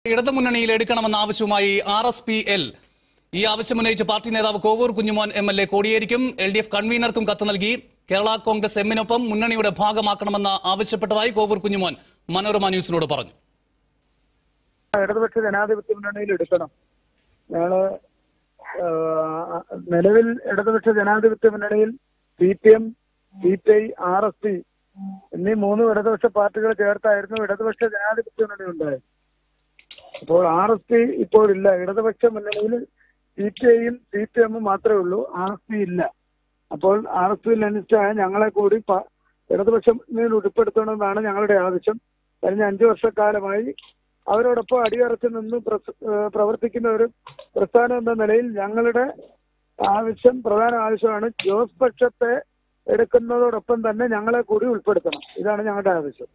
ഇടതുമുന്നണിയിൽ എടുക്കണമെന്ന ആവശ്യവുമായി R S P L ഈ ആവശ്യം ഉന്നയിച്ച് പാർട്ടി നേതാവ് Kovoor Kunjumon M L A കോടിയേരിക്കും എൽ ഡി എഫ് കൺവീനർക്കും കത്ത് നൽകി കേരള കോൺഗ്രസ് എമ്മിനൊപ്പം മുന്നണിയുടെ ഭാഗമാക്കണമെന്ന് ആവശ്യപ്പെട്ടതായി കോവൂർ കുഞ്ഞുമോൻ മനോരമ ന്യൂസിനോട് പറഞ്ഞു ഇടതുപക്ഷ ജനാധിപത്യ മുന്നണിയിൽ എടുക്കണം ഞങ്ങള് ആ, നിലവിൽ ഇടതുപക്ഷ ജനാധിപത്യ മുന്നണിയിൽ C P M C P I R S P എന്നീ മൂന്ന് ഇടതുപക്ഷ പാർട്ടികൾ ചേർത്തായിരുന്നു ഇടതുപക്ഷ ജനാധിപത്യ മുന്നണി ഉണ്ടായത് അപ്പോൾ ആർ എസ് പി ഇപ്പോഴില്ല ഇടതുപക്ഷ മുന്നണിയിൽ സി പി ഐയും സി പി എമ്മും മാത്രമേ ഉള്ളൂ ആർ എസ് പി ഇല്ല അപ്പോൾ ആർ എസ് പിയിൽ അനിഷ്ടായ ഞങ്ങളെ കൂടി പ- ഇടതുപക്ഷ മുന്നണിയിൽ ഉൾപ്പെടുത്തണമെന്നാണ് ഞങ്ങളുടെ ആവശ്യം കഴിഞ്ഞ അഞ്ചു വർഷക്കാലമായി അവരോടൊപ്പം അടിയറച്ചു നിന്ന് പ്രസ്- ഏഹ് പ്രവർത്തിക്കുന്ന ഒരു പ്രസ്ഥാനം എന്ന നിലയിൽ ഞങ്ങളുടെ ആവശ്യം പ്രധാന ആവശ്യമാണ് ജോസ് പക്ഷത്തെ എടുക്കുന്നതോടൊപ്പം തന്നെ ഞങ്ങളെ കൂടി ഉൾപ്പെടുത്തണം ഇതാണ് ഞങ്ങളുടെ ആവശ്യം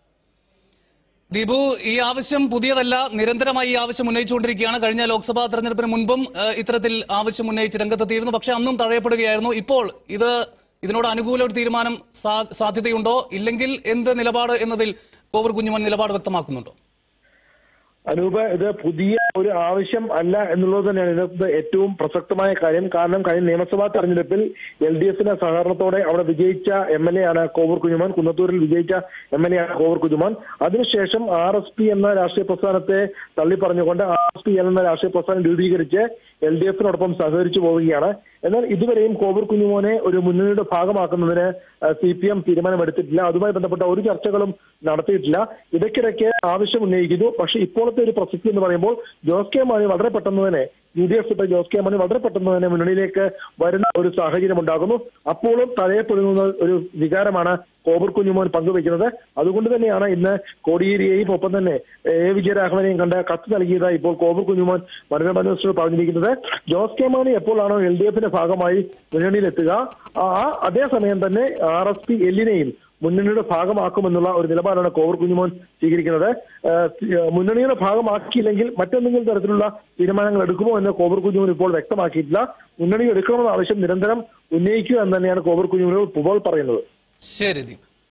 ദീപു ഈ ആവശ്യം പുതിയതല്ല നിരന്തരമായി ഈ ആവശ്യം ഉന്നയിച്ചുകൊണ്ടിരിക്കുകയാണ് കഴിഞ്ഞ ലോക്സഭാ തെരഞ്ഞെടുപ്പിന് മുൻപും ഏഹ്, ഇത്തരത്തിൽ ആവശ്യം ഉന്നയിച്ച് രംഗത്തെത്തിയിരുന്നു പക്ഷെ അന്നും തഴയപ്പെടുകയായിരുന്നു ഇപ്പോൾ ഇത് ഇതിനോട് അനുകൂല ഒരു തീരുമാനം സാ- സാധ്യതയുണ്ടോ ഇല്ലെങ്കിൽ എന്ത് നിലപാട് എന്നതിൽ കോവൂർ കുഞ്ഞുമോൻ നിലപാട് വ്യക്തമാക്കുന്നുണ്ടോ അനൂപ് ഇത് പുതിയ ഒരു ആവശ്യം അല്ല എന്നുള്ളത് തന്നെയാണ് ഇതിനകത്ത് ഏറ്റവും പ്രസക്തമായ കാര്യം കാരണം കഴിഞ്ഞ നിയമസഭാ തെരഞ്ഞെടുപ്പിൽ എൽ ഡി എഫിന്റെ സഹകരണത്തോടെ അവിടെ വിജയിച്ച എം എൽ എ ആണ് കോവൂർ കുഞ്ഞുമാൻ കുന്നത്തൂരിൽ വിജയിച്ച എം എൽ എ ആണ് കോവൂർ കുഞ്ഞുമാൻ അതിനുശേഷം ആർ എസ് പി എന്ന രാഷ്ട്രീയ പ്രസ്ഥാനത്തെ തള്ളിപ്പറഞ്ഞുകൊണ്ട് ആർ എസ് പി എന്ന രാഷ്ട്രീയ പ്രസ്ഥാനം രൂപീകരിച്ച് എൽ ഡി എഫിനോടൊപ്പം സഹകരിച്ചു പോവുകയാണ് എന്നാൽ ഇതുവരെയും കോവൂർ കുഞ്ഞുമോനെ ഒരു മുന്നണിയുടെ ഭാഗമാക്കുന്നതിന് സി പി എം തീരുമാനമെടുത്തിട്ടില്ല അതുമായി ബന്ധപ്പെട്ട ഒരു ചർച്ചകളും നടത്തിയിട്ടില്ല ഇടയ്ക്കിടയ്ക്ക് ആവശ്യം ഉന്നയിക്കുന്നു പക്ഷേ ഇപ്പോഴത്തെ ഒരു പ്രസക്തി എന്ന് പറയുമ്പോൾ ജോസ് കെ മാണി വളരെ പെട്ടെന്ന് തന്നെ യു ഡി എഫ് ഇട്ട ജോസ് കെ മാണി വളരെ പെട്ടെന്ന് തന്നെ മുന്നണിയിലേക്ക് വരുന്ന ഒരു സാഹചര്യം ഉണ്ടാകുന്നു അപ്പോഴും തഴയപ്പെടുന്ന ഒരു വികാരമാണ് കോബർ കുഞ്ഞുമോൻ പങ്കുവയ്ക്കുന്നത് അതുകൊണ്ട് തന്നെയാണ് ഇന്ന് കോടിയേരിയെയും ഒപ്പം തന്നെ എ വിജയരാഘവനെയും കണ്ട് കത്ത് നൽകിയതായി ഇപ്പോൾ കോബർ കുഞ്ഞുമോൻ മനോരമ ന്യൂസിനോട് പറഞ്ഞിരിക്കുന്നത് ജോസ് കെ മാണി എപ്പോഴാണോ എൽ ഡി എഫിന്റെ ഭാഗമായി മുന്നണിയിലെത്തുക ആ അതേസമയം തന്നെ ആർ എസ് പി എല്ലിനെയും മുന്നണിയുടെ ഭാഗമാക്കുമെന്നുള്ള ഒരു നിലപാടാണ് കോവൂർ കുഞ്ഞുമോൻ സ്വീകരിക്കുന്നത് ഏഹ് ഏഹ് മുന്നണിയുടെ ഭാഗമാക്കിയില്ലെങ്കിൽ മറ്റെന്തെങ്കിലും തരത്തിലുള്ള തീരുമാനങ്ങൾ എടുക്കുമോ എന്ന് കോവൂർ കുഞ്ഞുമോൻ ഇപ്പോൾ വ്യക്തമാക്കിയിട്ടില്ല മുന്നണി എടുക്കണമെന്ന ആവശ്യം നിരന്തരം ഉന്നയിക്കുക എന്ന് തന്നെയാണ് കോവൂർ കുഞ്ഞുമോൻ ഇപ്പോൾ പറയുന്നത് ശരി ദീപ്